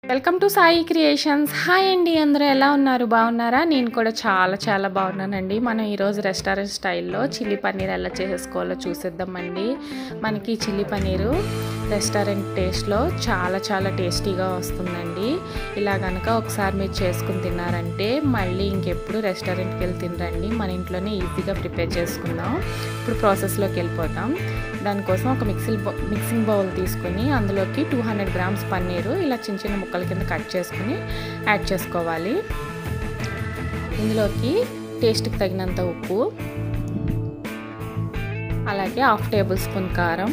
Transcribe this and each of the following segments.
welcome to Sai creations hi అండి అందరూ ఎలా ఉన్నారు బాగున్నారా నేను కూడా చాలా చాలా బాగున్నానండి మనం ఈరోజు రెస్టారెంట్ స్టైల్లో చిల్లీ పన్నీర్ ఎలా చేసుకోవాలో చూసేద్దామండి మనకి చిల్లీ పన్నీరు రెస్టారెంట్ టేస్ట్లో చాలా చాలా టేస్టీగా వస్తుందండి ఇలా కనుక ఒకసారి మీరు చేసుకుని తిన్నారంటే మళ్ళీ ఇంకెప్పుడు రెస్టారెంట్కి వెళ్ళి తినరండి మన ఇంట్లోనే ఈజీగా ప్రిపేర్ చేసుకుందాం ఇప్పుడు ప్రాసెస్లోకి వెళ్ళిపోతాం దానికోసం ఒక మిక్సీ మిక్సింగ్ బౌల్ తీసుకొని అందులోకి టూ హండ్రెడ్ గ్రామ్స్ పన్నీరు ఇలా చిన్న చిన్న ముక్కల కింద కట్ చేసుకుని యాడ్ చేసుకోవాలి ఇందులోకి టేస్ట్కి తగినంత ఉప్పు అలాగే హాఫ్ టేబుల్ స్పూన్ కారం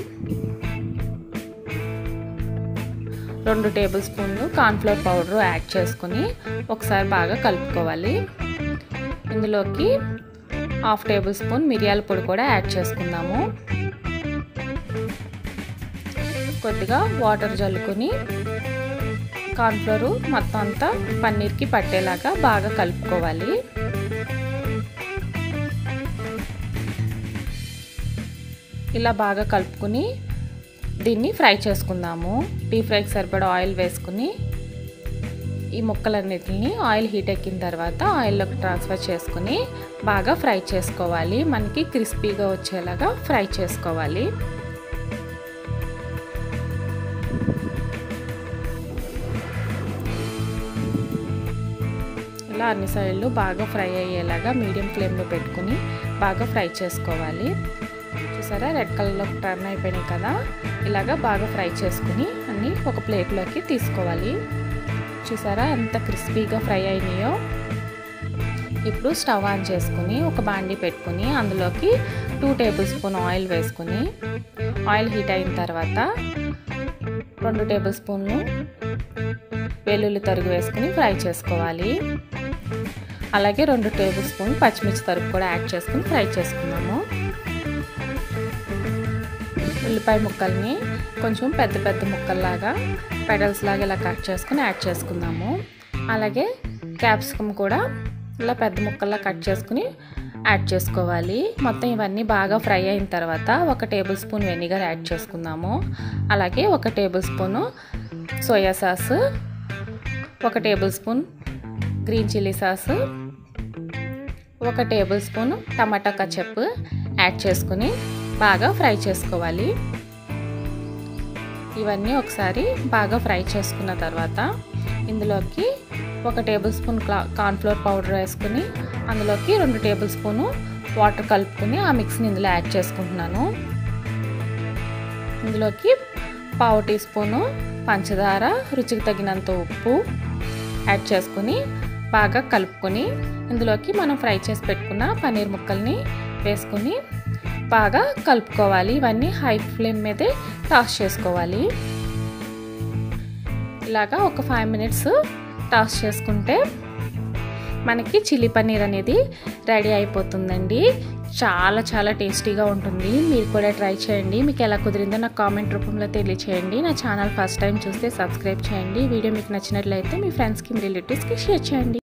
రెండు టేబుల్ స్పూన్లు కార్న్ఫ్లవర్ పౌడర్ యాడ్ చేసుకుని ఒకసారి బాగా కలుపుకోవాలి ఇందులోకి హాఫ్ టేబుల్ స్పూన్ మిరియాల పొడి కూడా యాడ్ చేసుకుందాము కొద్దిగా వాటర్ జల్లుకొని కార్న్ఫ్లోర్ మొత్తం అంతా పన్నీర్కి పట్టేలాగా బాగా కలుపుకోవాలి ఇలా బాగా కలుపుకుని దీన్ని ఫ్రై చేసుకుందాము డీప్ ఫ్రైకి సరిపడా ఆయిల్ వేసుకుని ఈ ముక్కలన్నిటిని ఆయిల్ హీట్ ఎక్కిన తర్వాత ఆయిల్లోకి ట్రాన్స్ఫర్ చేసుకుని బాగా ఫ్రై చేసుకోవాలి మనకి క్రిస్పీగా వచ్చేలాగా ఫ్రై చేసుకోవాలి ఇలా అన్ని సైడ్లు బాగా ఫ్రై అయ్యేలాగా మీడియం ఫ్లేమ్లో పెట్టుకుని బాగా ఫ్రై చేసుకోవాలి చూసారా రెడ్ కలర్లో టర్న్ అయిపోయినాయి కదా ఇలాగా బాగా ఫ్రై చేసుకుని అన్నీ ఒక ప్లేట్లోకి తీసుకోవాలి చూసారా ఎంత క్రిస్పీగా ఫ్రై అయినాయో ఇప్పుడు స్టవ్ ఆన్ చేసుకుని ఒక బాండీ పెట్టుకుని అందులోకి టూ టేబుల్ స్పూన్ ఆయిల్ వేసుకుని ఆయిల్ హీట్ అయిన తర్వాత రెండు టేబుల్ స్పూన్లు వెల్లుల్లి తరుగు వేసుకుని ఫ్రై చేసుకోవాలి అలాగే రెండు టేబుల్ స్పూన్ పచ్చిమిర్చి తరుగు కూడా యాడ్ చేసుకుని ఫ్రై చేసుకున్నాము ఉల్లిపాయ ముక్కల్ని కొంచెం పెద్ద పెద్ద ముక్కల్లాగా పెడల్స్ లాగా ఇలా కట్ చేసుకుని యాడ్ చేసుకుందాము అలాగే క్యాప్సికమ్ కూడా ఇలా పెద్ద ముక్కల్లా కట్ చేసుకుని యాడ్ చేసుకోవాలి మొత్తం ఇవన్నీ బాగా ఫ్రై అయిన తర్వాత ఒక టేబుల్ స్పూన్ వెనిగర్ యాడ్ చేసుకుందాము అలాగే ఒక టేబుల్ స్పూను సోయా సాస్ ఒక tablespoon green chilli sauce ఒక tablespoon tomato ketchup add చేసుకుని బాగా ఫ్రై చేసుకోవాలి ఇవన్నీ ఒకసారి బాగా ఫ్రై చేసుకున్న తర్వాత ఇందులోకి ఒక టేబుల్ స్పూన్ కార్న్ఫ్లోర్ పౌడర్ వేసుకుని అందులోకి రెండు టేబుల్ స్పూను వాటర్ కలుపుకొని ఆ మిక్స్ని ఇందులో యాడ్ చేసుకుంటున్నాను ఇందులోకి పావు టీ స్పూను పంచదార రుచికి తగినంత ఉప్పు యాడ్ చేసుకుని బాగా కలుపుకొని ఇందులోకి మనం ఫ్రై చేసి పెట్టుకున్న పన్నీర్ ముక్కల్ని వేసుకొని బాగా కలుపుకోవాలి ఇవన్నీ హై ఫ్లేమ్ మీదే టాస్ చేసుకోవాలి ఇలాగా ఒక ఫైవ్ మినిట్స్ టాస్ చేసుకుంటే మనకి చిల్లీ పన్నీర్ అనేది రెడీ అయిపోతుందండి చాలా చాలా టేస్టీగా ఉంటుంది మీరు కూడా ట్రై చేయండి మీకు ఎలా కుదిరిందో నాకు కామెంట్ రూపంలో తెలియచేయండి నా ఛానల్ ఫస్ట్ టైం చూస్తే సబ్స్క్రైబ్ చేయండి వీడియో మీకు నచ్చినట్లయితే మీ ఫ్రెండ్స్కి మీ రిలేటివ్స్కి షేర్ చేయండి